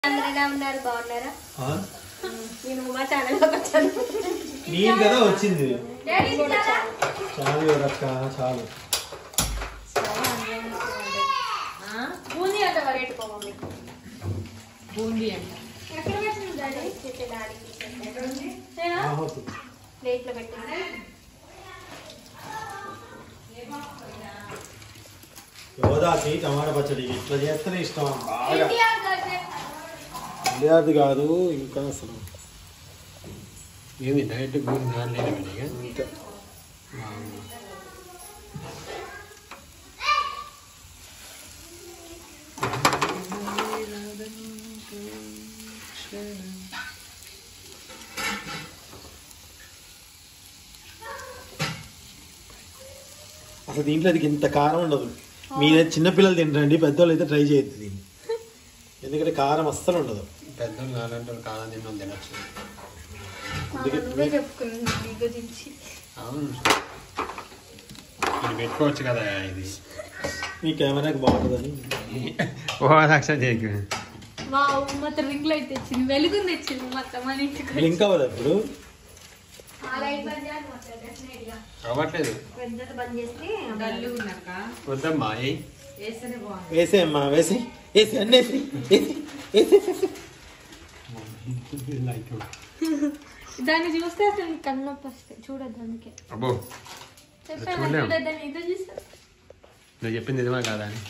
అందరూ ఎలా ఉన్నారు బాగున్నారా ఆ? నేను మా ఛానల్లోకి వచ్చాను నీకు కదా వచ్చింది డాడీ ఇస్తారా? చాలు ఎవరక్క చాలు బూందీ అంట వరేట్ పో మమ్మీ బూందీ అంట ఎక్కడ పెట్టింది డాడీ చేసే డాడీ నేనా ఆహోతు. ప్లేట్లో పెట్టింది యోధాకి టమాటా పచ్చడి ఇట్లా చేస్తేనే ఇష్టం బాగా ఎన్టీఆర్ గారి లేదు కాదు ఇంకా అసలు ఏమి డైరెక్ట్ బూందీ లేదు ఇంకా అసలు దీంట్లో అది ఇంత కారం ఉండదు మీరే చిన్నపిల్లలు తినరండి పెద్దవాళ్ళు అయితే ట్రై చేయొద్దు దీన్ని ఎందుకంటే కారం అస్సలు ఉండదు పెద్దలు నాలంటే కాదని తిన్నాం తినచ్చు నువ్వే చెప్పుకున్నాను నీ గురించి అవును ఇది పెట్టుకోవచ్చు కదా ఇది మీ కెమెరాకి బాగుంటుందని ఓ లక్ష చేయకు మా మొత్తం రింగ్ లైట్ తెచ్చింది వెలుగుని తెచ్చింది మొత్తం మన ఇంటికి లింక్ అవ్వదు ఇప్పుడు ఆ లైట్ బంద్ చేయాలి మొత్తం డెఫినెట్ గా అవ్వట్లేదు పెద్దది బంద్ చేస్తే డల్లు ఉన్నాక వద్దమ్మా ఏ వేస్తేనే బాగుంది వేసే అమ్మా వేసి వేసి అన్నీ వేసి వేసి వేసి లైట్ దాన్ని చూస్తే అసలు నీకు కన్నొప్పి వస్తాయి చూడద్దు అందుకే అబ్బో చెప్పాను చూడలేం. చూడద్దని ఇదో చూస్తా నువ్వు చెప్పింది నిజమే కాదా అని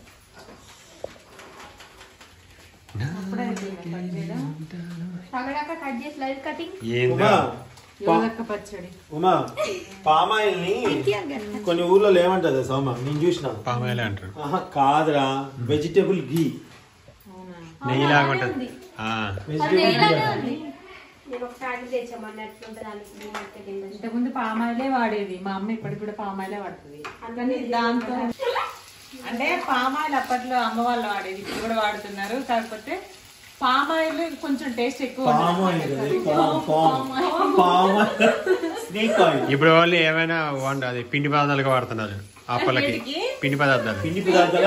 అప్పుడే అయిపోయిందా పని మీద? అక్కడక్కడ కట్ చేసి లైట్ కటింగ్ ఏందో ఉమా పా- యోదక్క పచ్చడి ఉమా పామాయిల్ని కొన్ని ఊర్లో ఏమంటది సోమ నేను చూసిన పామాయిలే అంటారు ఆహా, కాదురా వెజిటేబుల్ గీ అవునా నెయ్యి లాగా ఉంటుంది ఆ, వెజిటేబుల్ గీ ఉంది నేను ఒక ప్యాకెట్ తెచ్చామని ఎట్లుంటుంది దానికి మార్కెట్ ఇంతకుముందు పామాయిలే వాడేది మా అమ్మ ఇప్పటికి కూడా పామాయిలే వాడుతుంది కానీ దాంతో అంటే పామాయిల్ అప్పట్లో అమ్మ వాళ్ళు వాడేది ఇప్పుడు కూడా వాడుతున్నారు కాకపోతే పామాయిల్ కొంచెం టేస్ట్ ఎక్కువ ఉంటుంది. పామాయిల్ కదా, palm palm palm oil snake oil ఇప్పుడు వాళ్ళు ఏమైనా వంట అది పిండి పదార్థాలుగా వాడుతున్నారు అప్పలకి వీటికి? పిండి పదార్థాలు పిండి పదార్థాలు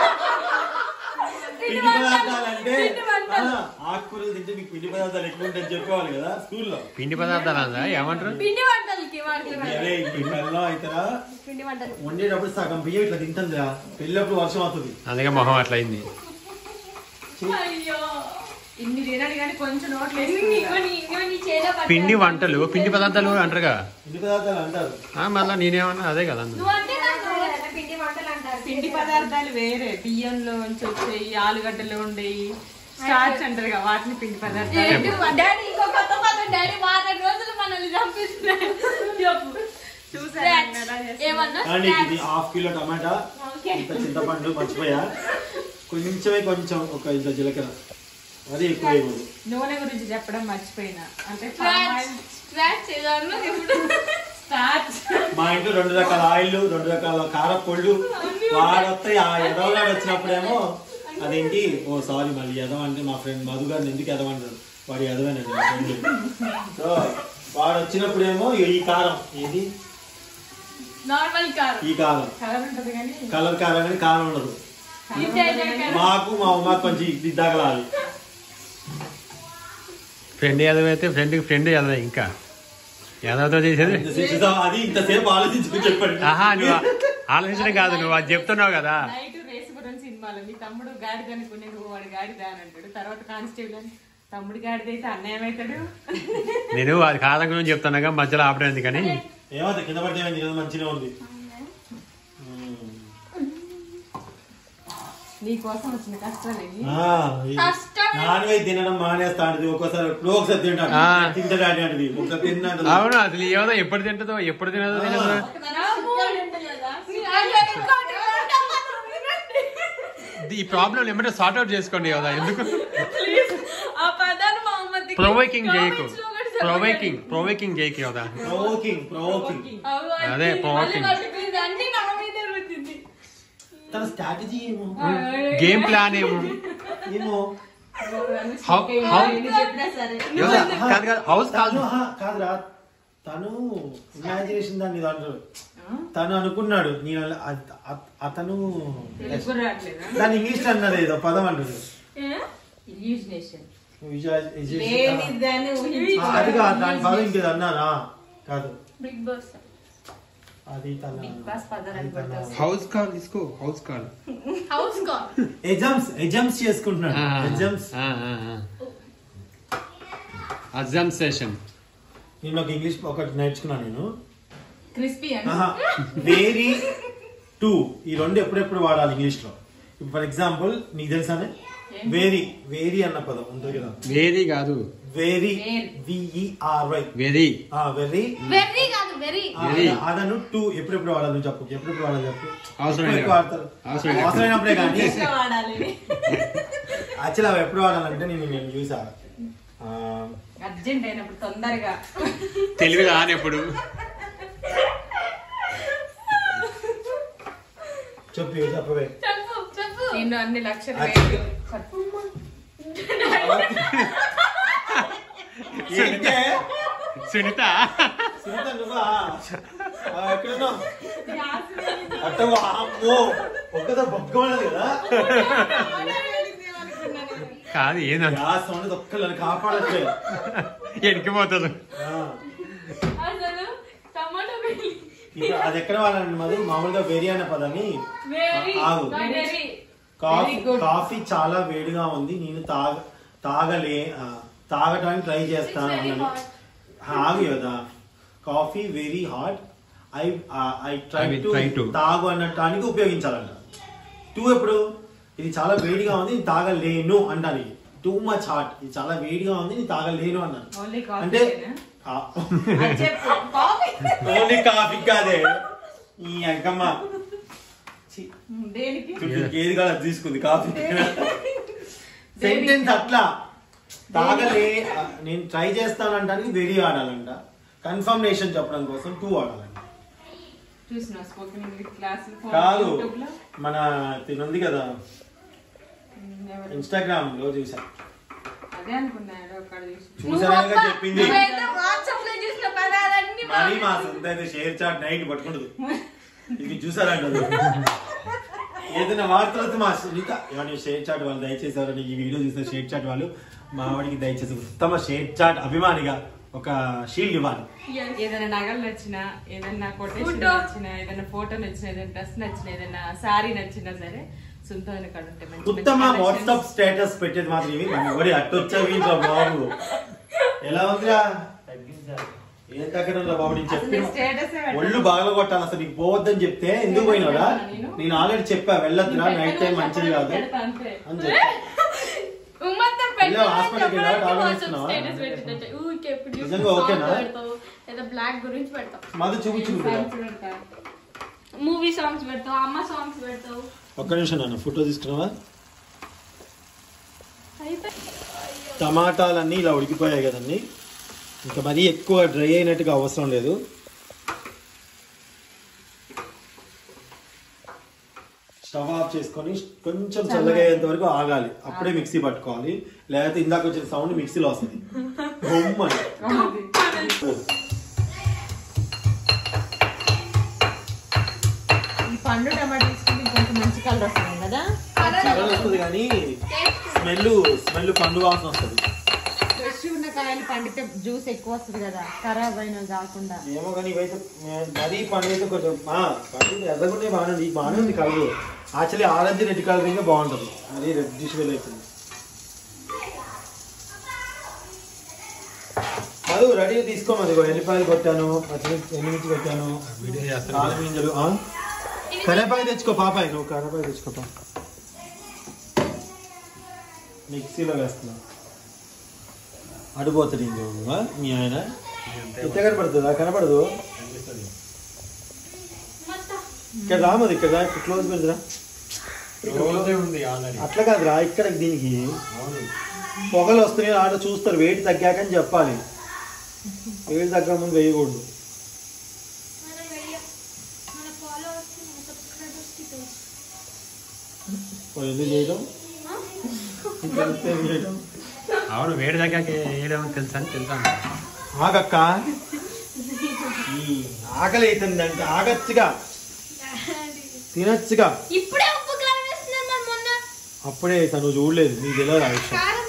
పిండి పదార్థాలు అంటే ఆ, ఆకుకూరలు తింటే మీకు పిండి పదార్థాలు ఎక్కువ ఉంటాయని చెప్పేవాళ్ళు కదా స్కూల్లో పిండి పదార్థాలు అందా ఏమంటారు పిండి వంటలకి వాడుతున్నారు అరే ఈ పిల్లల్లో అయితేరా పిండి వంటలు వండేటప్పుడు సగం బియ్యం ఇట్లా తింటుందిరా పెళ్ళప్పుడు వర్షం అవుతుంది అందుకే మొహం అట్లా అయింది అయ్యో ఇన్ని తినడు కానీ కొంచెం నోట్లు ఇగో వేసుకుంటా. నీ- ఇగో నీ చేలో పట్టు. పిండి వంటలు పిండి పదార్థాలు అంటారుగా పిండి పదార్థాలు అంటారు ఆ, మళ్ళా నేనేమన్నా అదే కదా అన్నది. నువ్వు అంటే నాకు తెలియదు, పిండి వంటలు అంటారు పిండి పదార్థాలు వేరే బియ్యంలో నుంచి వచ్చేవి ఆలుగడ్డలు ఉండేవి స్టార్చ్ అంటారు కదా వాటిని పిండి పదార్థాలు ఏంటి మా డాడీ ఇంకో కొత్త పదం డాడీ వారం రోజులు మనల్ని చంపిస్తున్నాడు చెప్పు చూసారా నేను ఎలా చేస్తానో? ఏమన్నా కానీ ఇది హాఫ్ కిలో టమాటా ఓకే ఇంత చింతపండు మర్చిపోయా కొంచెమే కొంచెం ఒక ఇంత జీలకర్ర అది ఎక్కువ వేయకూడదు నూనె గురించి చెప్పడం మర్చిపోయినా అంటే స్క్రాచ్ స్క్రాచ్ ఏదన్నా ఇప్పుడు స్టార్చ్ మా ఇంట్లో రెండు రకాల ఆయిల్ రెండు రకాల కారపొళ్ళు వాడొస్తాయి ఆ ఎదవగాడు వచ్చినప్పుడేమో అదేంటి ఓ సారీ మళ్ళీ ఎదవ అంటే మా ఫ్రెండ్ మధు గారిని ఎందుకు ఎదవ అంటారు వాడు ఎదవనండి మా ఫ్రెండ్ సో వాడు వచ్చినప్పుడేమో ఈ కారం ఏది నార్మల్ కారం ఈ కారం కలర్ ఉంటది కానీ కలర్ కారం కానీ కారం ఉండదు మాకు మా అమ్మ కొంచెం ఇది తగలాలి ఫ్రెండ్ యాదవ్ అయితే ఫ్రెండ్కి ఫ్రెండ్ యాదవ్ ఇంకా యాదవ్తో చేసేది ఇంతసేపు అది ఇంతసేపు ఆలోచించుకుని చెప్పండి ఆహా నువ్వు ఆలోచించడం కాదు నువ్వు అది చెప్తున్నావు కదా నైట్ రేసుపురం సినిమాలో మీ తమ్ముడు గాడిద అనుకునే నువ్వు వాడు గాడిద అని అంటాడు తర్వాత కానిస్టేబుల్ అని తమ్ముడు గాడిద అయితే అన్నయ్య ఏమవుతాడు నేను అది కాదనుకుని చెప్తున్నాగా మధ్యలో ఆపడం ఎందుకని ఏమవుతుంది కింద పడితే ఏమైంది కదా మంచిగా ఉంది మ్మ్. నీ కోసం వచ్చిన కష్టాలు ఇవి. ఆ, ఈ కష్టం. నాన్ వెజ్ తినడం మానేస్తా అంటది ఒక్కోసారి ఎప్పుడో ఒకసారి తింటాను ఆ. తింటాడు అని అంటది ఒకసారి తిన్నాడు అవును అసలు ఏదో ఎప్పుడు తింటుందో ఎప్పుడు తినదో తినదో ఈ ప్రాబ్లం ఏమంటే సార్ట్ అవుట్ చేసుకోండి కదా ఎందుకు ఆ పదాలు మా అమ్మ దిక్కు- ప్రొవైకింగ్ చేయకు Comments లో కూడా చెప్పండి. ప్రొవైకింగ్ ప్రొవైకింగ్ చేయకు కదా ప్రొవోకింగ్ ప్రొవోకింగ్ అవ్వ, అదే, మళ్ళీ provoking. పట్టుకుంది. అన్నీ నా మీదే రుద్దింది. తన స్ట్రాటజీ ఏమో గేమ్ ప్లాన్ ఏమో ఏమో హౌ హౌ ఎన్ని చెప్పినా సరే యోదా, కాదు కాదు హౌస్ కాదు తను ఆహా, కాదురా తను ఇమాజినేషన్ దాన్ని ఇది అంటారు తను అనుకున్నాడు నేను అత- అత- అతను తెలుగు రావట్లేదా దాన్ని ఇంగ్లీష్ అన్నది ఏదో పదం అంటారు ఏ? ఇల్యూజినేషన్ విజయ్- విజయ్- లేనిదని ఆ, ఊహించుకో. అది కాదు దాని పదం ఇంకేది అన్నారా కాదు బిగ్ బాస్ అది తన బిగ్ బాస్ పదం అని కొట్టేసి. हाउस कॉल इसको house call house call exams exams చేసుకుంటున్నాడు ఎగ్జామ్స్ అజమ్ సెషన్ నేను ఒక ఇంగ్లీష్ ఒకటి నేర్చుకున్నాను నేను క్రిస్పీ అని వేరీ టు ఈ రెండు ఎప్పుడెప్పుడు వాడాలి ఇంగ్లీష్ లో ఇప్పుడు ఫర్ ఎగ్జాంపుల్ నీకు తెలుసానే వేరీ వేరీ అన్న పదం ఉంటుంది కదా వేరీ కాదు very Very. V E R Y very very వెర్రీ కాదు వెరీ Very. అదను టూ ఎప్పుడెప్పుడు వాడాలి నువ్వు చెప్పు ఎప్పుడెప్పుడు వాడాలి చెప్పు అవసరం ఎక్కువ లేదు. ఎక్కువ వాడతారు అవసరం లేదు. అవసరమైనప్పుడే కానీ ఇంగ్లీష్ లో వాడాలి యాక్చువల్ అవి ఎప్పుడు వాడాలంటే నేను నేను చూసా ఆ, అర్జెంట్ అయినప్పుడు తొందరగా తెలివి రానప్పుడు చెప్పు ఇవి చెప్పవే చెప్పు చెప్పు నేను అన్ని లక్షలు Actually- వేలు ఖర్చు- ఏంటే? సునీత సునీత నువ్వా? ఆ, ఎక్కడున్నావు? అట్ట అమ్మో ఒక్కదా బొగ్గమన్నది కదా కాదు ఏందంత గ్యాస్ ఉన్నది ఒక్కళ్ళని కాపాడట్లేదు ఎనికిపోతుంది ఆ, అసలు టమాటో వెర్రీ ఇప్పుడు అది ఎక్కడ వాడాలండి మధు మామూలుగా వేరి అనే పదాన్ని వెరీ ఆగు. Very coffee Very good. Coffee చాలా వేడిగా ఉంది నేను తాగ తాగలే ఆ, తాగడానికి ట్రై చేస్తాను It's very అన్నది. hot. ఆగు కదా coffee very hot I I try I will to try to. తాగు అనటానికి ఉపయోగించాలంట టూ ఎప్పుడు ఇది చాలా వేడిగా ఉంది నేను తాగలేను అంటాను టూ మచ్ హాట్ ఇది చాలా వేడిగా ఉంది నేను తాగలేను అన్నాను ఓన్లీ అంటే కాఫీ అది చెప్పు కాఫీ ఓన్లీ కాఫీ కాదే ఈ అంకమ్మ ఛీ, దేనికి చూడు, ఏది కాదు అది తీసుకుంది కాఫీ సెంటెన్స్ అట్లా తాగలే ఆ, నేను ట్రై చేస్తానంటానికి వెరీ ఆడాలంట కన్ఫర్మేషన్ చెప్పడం కోసం టూ ఆడాలంట చూసిన స్పోకెన్ ఇంగ్లీష్ క్లాస్ కాదు యూట్యూబ్ లో మన తినుంది కదా ఎవరు? ఇన్స్టాగ్రామ్ లో చూసా అదే అనుకున్నాడు అక్కడ చూసి చూసానగా చెప్పింది నువ్వైతే వాట్సాప్ లో చూసిన పదాలన్నీ మరి మా సొంత అయితే షేర్ చాట్ నైట్ పట్టుకుంటుంది ఇది చూసారంట ఏదైనా వార్తలతో మా సునీత ఏమన్నా షేర్ చాట్ వాళ్ళు దయచేసి ఎవరైనా ఈ వీడియో చూసిన షేర్ చాట్ వాళ్ళు మా వాడికి దయచేసి ఉత్తమ షేర్ చాట్ అభిమానిగా ఒక షీల్డ్ ఇవ్వాలి Yes. ఏదైనా నగలు నచ్చినా ఏదైనా కొటేషన్ Photo. నచ్చినా ఏదైనా ఫోటో నచ్చినా ఏదైనా డ్రెస్ నచ్చినా ఏదైనా సారీ నచ్చినా సరే సుందర కాడ ఉంటే మంచి మంచి ఉత్తమ collections. వాట్సాప్ స్టేటస్ పెట్టేది మాత్రం ఇవి మనం ఎవరి అట్టొచ్చావి ఇంట్లో బాబు ఎలా ఉందిరా ఏం తగ్గడం బాబు నేను అసలు చెప్పిన స్టేటస్ ఒళ్ళు బాగా కొట్టాలి అసలు నీకు పోవద్దని చెప్తే ఎందుకు పోయినావురా నేను ఆల్రెడీ చెప్పా వెళ్ళొద్దురా నైట్ టైం మంచిది కాదు పెడతా అంతే. అని చెప్పా ఉమ్మత్తం ఇలా హాస్పిటల్కి వెళ్ళా, డాక్టర్ వాట్సాప్ ఇస్తున్నావా? స్టేటస్ పెట్టిందంటే ఊరికే ఎప్పుడు చూసినా నిజంగా ఓకేనా? song పెడతావు లేదా బ్లాక్ గురించి పెడతావు మధు చూపించు నువ్వు కూడా. సాంగ్స్ పెడతా. మూవీ సాంగ్స్ పెడతావు అమ్మ సాంగ్స్ పెడతావు ఒక్క నిమిషం నాన్న ఫోటో తీసుకున్నావా అయితే టమాటాలన్నీ ఇలా ఉడికిపోయాయి కదండి ఇంకా మరీ ఎక్కువ డ్రై అయినట్టుగా అవసరం లేదు స్టవ్ ఆఫ్ చేసుకొని కొంచెం చల్లగా అయ్యేంత వరకు ఆగాలి అప్పుడే మిక్సీ పట్టుకోవాలి లేకపోతే ఇందాక వచ్చిన సౌండ్ మిక్సీలో వస్తుంది బొమ్మని. ఈ పండు టమాటా తీసుకుంటే కొంచెం మంచి కలర్ వస్తుంది కదా చల్లగా వస్తుంది కానీ స్మెల్ స్మెల్ పండు వాసన వస్తుంది ఫ్రెష్ ఉన్న కాయలు పండితే జ్యూస్ ఎక్కువ వస్తుంది కదా ఖరాబ్ అయిన కాకుండా ఏమో కానీ ఇవైతే మే- మరీ పండు అయితే కొంచెం ఆ, పండు ఎర్రగుంటే బాగానే ఉంది బాగానే ఉంది colour actually orange red colour ఇంకా బాగుంటుంది అది రెడ్ డిష్ వెళ్ళి అవుతుంది అది రెడీ తీసుకో మరి ఇగో ఎల్లిపాయలు కొట్టాను పచ్చిమిర్చి ఎండుమిర్చి కొట్టాను కాలు గింజలు ఆ? కరేపాకు తెచ్చుకో పాపాయి నువ్వు కరేపాకు తెచ్చుకో పా మిక్సీలో వేస్తున్నా అడిపోతుంది ఇంకో మీ ఆయన ఎంత కనపడుతుందా కనపడదు ఇక్కడ రామది ఇక్కడ రా, ఇక్కడ క్లోజ్ పెడదురా ఉంది ఆల్రెడీ అట్లా కాదురా ఇక్కడ దీనికి పొగలు వస్తున్నాయి ఆడ చూస్తారు వేడి తగ్గాకని చెప్పాలి వేడి తగ్గ ముందు వేయకూడదు ఓ, ఎందుకు చేయడం ఇంకా ఎందుకు చేయడం అవును వేడి దగ్గర వేయడం తెలుసా అని తెలుసా ఆగక్క ఈ ఆకలి అవుతుందంటే ఆగచ్చుగా తినచ్చుగా ఇప్పుడే ఉప్పు కారం వేస్తున్నారు మరి మొన్న అప్పుడే తను చూడలేదు నీకు తెలియదు ఆ విషయం కారం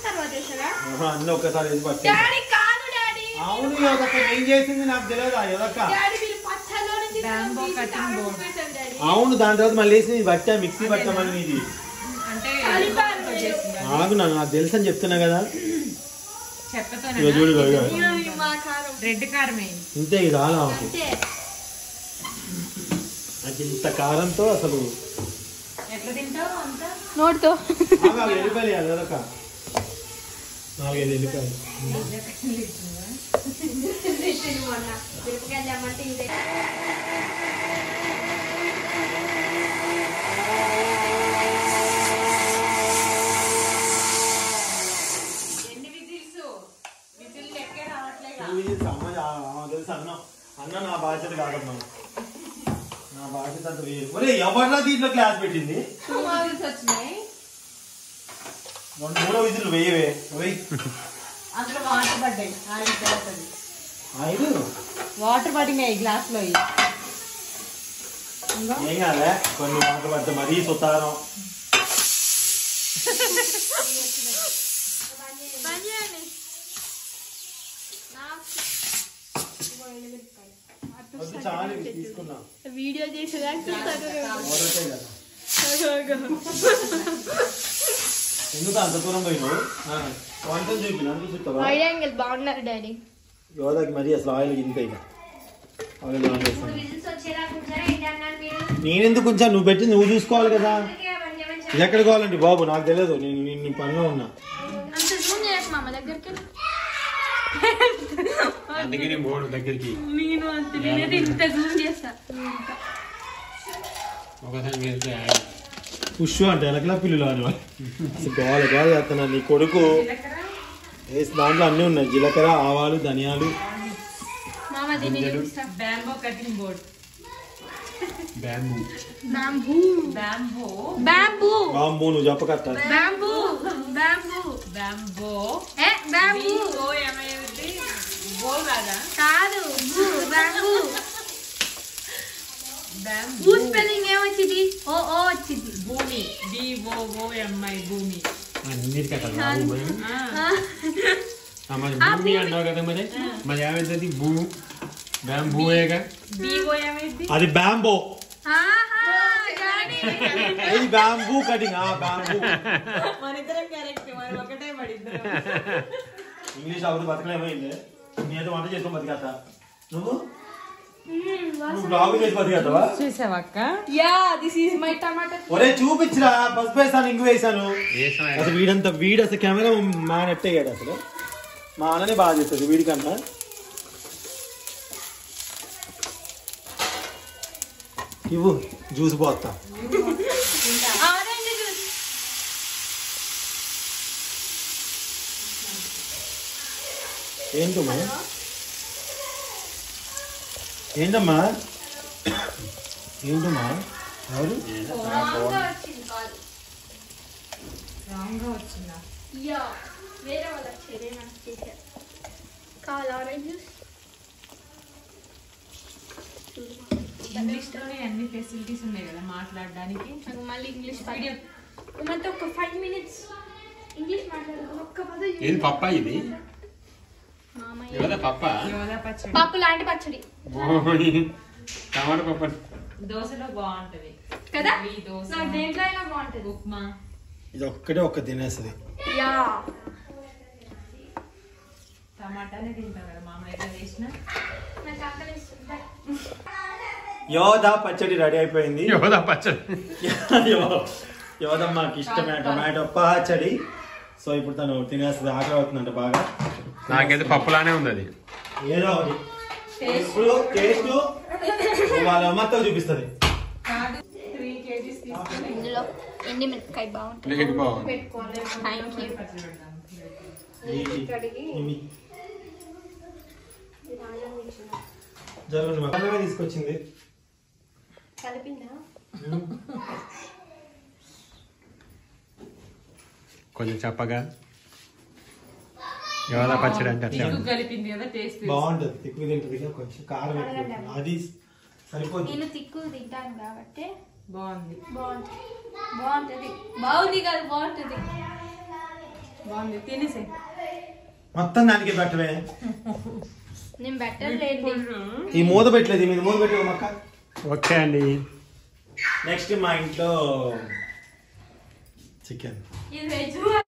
ఆహా, అన్నీ ఒక్కసారి వేసి పట్టే డాడీ కాదు డాడీ అవును యోదక్క ఏం చేసింది నాకు తెలియదా యోదక్క డాడీ మీరు పచ్చలో నుంచి Bamboo తీసి cutting తాళం board. పెట్టండి డాడీ అవును దాని తర్వాత మళ్ళీ వేసి ఇది పట్టా మిక్సీ పట్టమని ఇది అంటే కలిపారు చెక్కతో చేసింది. ఆగు నాకు నాకు తెలుసు అని చెప్తున్నా కదా చెక్కతోనే ఇక చూడు ఇక, ఇక. ఇది మా కారం రెడ్ కారం వేయండి ఇంతే ఇది రాలా ఆమెకు. అంతే అది ఇంత కారంతో అసలు ఎట్లా తింటావు అంతా నోటితో నాలుగు వెళ్ళిపోయాలి అదొక నాలుగైదు వెళ్ళిపోయాలి మొన్న మిరపకాయలు తెమ్మంటే ఇదే ఎన్ని విజిల్స్ విజిల్ లెక్కే రావట్లేగా నువ్వు ఇది అమ్మ ఆ, తెలుసు అన్న అన్న నా బాధ్యత కాదమ్మా నా బాధ్యత అంత వేరు ఒరే ఎవరిలా దీంట్లో క్లాస్ పెట్టింది టూ విజిల్స్ వచ్చినాయి రెండు మూడో విధులు వేయవే వెయ్యి అందులో వాటర్ పడ్డాయి ఆయిల్ పోతుంది ఐదు వాటర్ పడినాయి గ్లాస్ లో ఇవి. ఏం కాలే కొన్ని మాట పడితే మరీ సుతారం బంద్ చేయండి నాకు ఇదిగో ఎండుమిరపకాయలు. వద్దు చాలు ఇవి తీసుకున్నా వీడియో చేసేదాకా చూస్తారు మొదటే కదా ఎందుకు అంత దూరం పోయినావు ఆ, వంటలు చూపిన అందుకు చూస్తావా వైడ్ యాంగిల్ బాగున్నారు డాడీ యోధాకి మరి అసలు ఆయిల్ ఇంత ఇక ఆయిల్ ఆన్ చేస్తాను. విజిల్స్ వచ్చేలా కూర్చొని ఏంటి అన్నారు మీరు నేనెందుకు కొంచెం నువ్వు పెట్టి నువ్వు చూసుకోవాలి కదా అందుకే అవన్నీ ఏమని ఇది ఎక్కడ కావాలండి బాబు నాకు తెలియదు నేను నేను పనిలో ఉన్నా అంత జూమ్ చేయకు మామ దగ్గరికి అందుకే నేను బోర్డు దగ్గరికి నేను అంత నేనైతే ఇంత జూమ్ చేస్తా ఒకసారి మీరు పుష్ అంటే వెనకలా పిల్లులు అని వాళ్ళు అసలు గోల గోల చేస్తున్నా నీ కొడుకు వేసి దాంట్లో అన్నీ ఉన్నాయి జీలకర్ర ఆవాలు ధనియాలు మామ దీన్ని చూపిస్తా bamboo cutting board bamboo bamboo bamboo bamboo bamboo నువ్వు చెప్పకత్తా బ్యాంబూ బ్యాంబూ బ్యాంబో ఏ బ్యాంబూ బో ఏమైంది బో కాదా కాదు బూ బ్యాంబూ బ్యాంబో బూ స్పెల్లింగ్ ఏమొచ్చింది ఓ ఓ వచ్చింది భూమి బిఓఓఎంఐ భూమి అన్నిటికీ అక్కడ రావు మరి. ఆ, ఆ, మరి భూమి అన్నావు కదా మరి మరి ఏమైతుంది భూ బ్యాంబూయేగా బిఓ ఏమైంది అది బ్యాంబో ఆహా డాడీ ఇది బ్యాంబూ కటింగ్ ఆ బ్యాంబూ మన ఇద్దరం కరెక్ట్ మరి ఒకటే పడిద్దాం ఇంగ్లీష్ అవుతుంది బతకలేమైంది నేను వంట చేసుకొని బతికేస్తా నువ్వు నువ్వు బ్లాగ్ చేసి బతికేస్తావా చూసావక్క yeah this is my tomato ఒరే చూపించరా పసుపు వేసాను ఇంగు వేసాను వేసాం అసలు వీడంతా వీడు అసలు కెమెరా మ్యాన్ ఎట్టేగాడు అసలు మా అన్ననే బాగా చేస్తుంది వీడికన్నా ఇవ్వు జ్యూస్ పోతా ఆరెంజ్ జ్యూస్ ఏంటమ్మా ఏంటమ్మా ఏంటమ్మా ఎవరు రాంగ్గా వచ్చింది కాదు రాంగ్ గా వచ్చిందా యా వేరే వాళ్ళు వచ్చేది నాకు చేశారు కావాలి ఆరెంజ్ జ్యూస్ ఇంగ్లీష్ లోనే అన్ని ఫెసిలిటీస్ ఉన్నాయి కదా మాట్లాడడానికి నాకు మళ్ళీ ఇంగ్లీష్ వీడియో ఏమంటే ఒక ఫైవ్ మినిట్స్ ఇంగ్లీష్ మాట్లాడదు ఒక్క పద ఏది పప్ప ఇది మామయ్య ఎవరా పప్ప యోధా పచ్చడి పప్పు లాంటి పచ్చడి ఓయ్. టమాటా పప్ప దోశలో బాగుంటది కదా ఈ దోశ నాకు దేంట్లో అయినా బాగుంటది ఉప్మా ఇది ఒక్కటే ఒక్క తినేస్తుంది యా టమాటానే తింటాం కదా మామయ్య ఎట్లా చేసిన నాకు ఆకలిస్తుంది యోధ పచ్చడి రెడీ అయిపోయింది యోధా పచ్చడి యో- యోధమ్మకి ఇష్టమైన టమాటో పచ్చడి సో ఇప్పుడు తను తినేస్తుంది ఆకలి అవుతుందంట బాగా నాకైతే పప్పులానే ఉంది అది ఏదో ఒకటి ఇప్పుడు టేస్ట్ వాళ్ళ అమ్మతో చూపిస్తుంది కాదు త్రీ కేజీస్ తీసుకొని ఇందులో ఎండి మిరపకాయ బాగుంటుంది ప్లేట్ బాగుంది పెట్టుకోవాలి థ్యాంక్ యూ పచ్చడి పెడదాం జరుగుతుంది అన్నమే తీసుకొచ్చింది కలిపిందా కొంచెం చెప్పగా యోధా పచ్చడి అంటే అట్లే నీకు ఉంది కలిపింది కదా టేస్ట్ బాగుంటది తిక్కువ తింటది కదా, కొంచెం కారం ఎక్కువ ఉంటుంది. అది సరిపోతుంది నేను తిక్కు తింటాను కాబట్టి బాగుంది బాగుంటుంది బాగుంటుంది బాగుంది కాదు బాగుంటుంది బాగుంది తినేసే మొత్తం దానికి పెట్టవే నేను పెట్టలేండి ఈ మూత పెట్టలేదు మీరు మూత పెట్టి మక్క ఓకే అండి నెక్స్ట్ మా ఇంట్లో చికెన్ ఇది వెజ్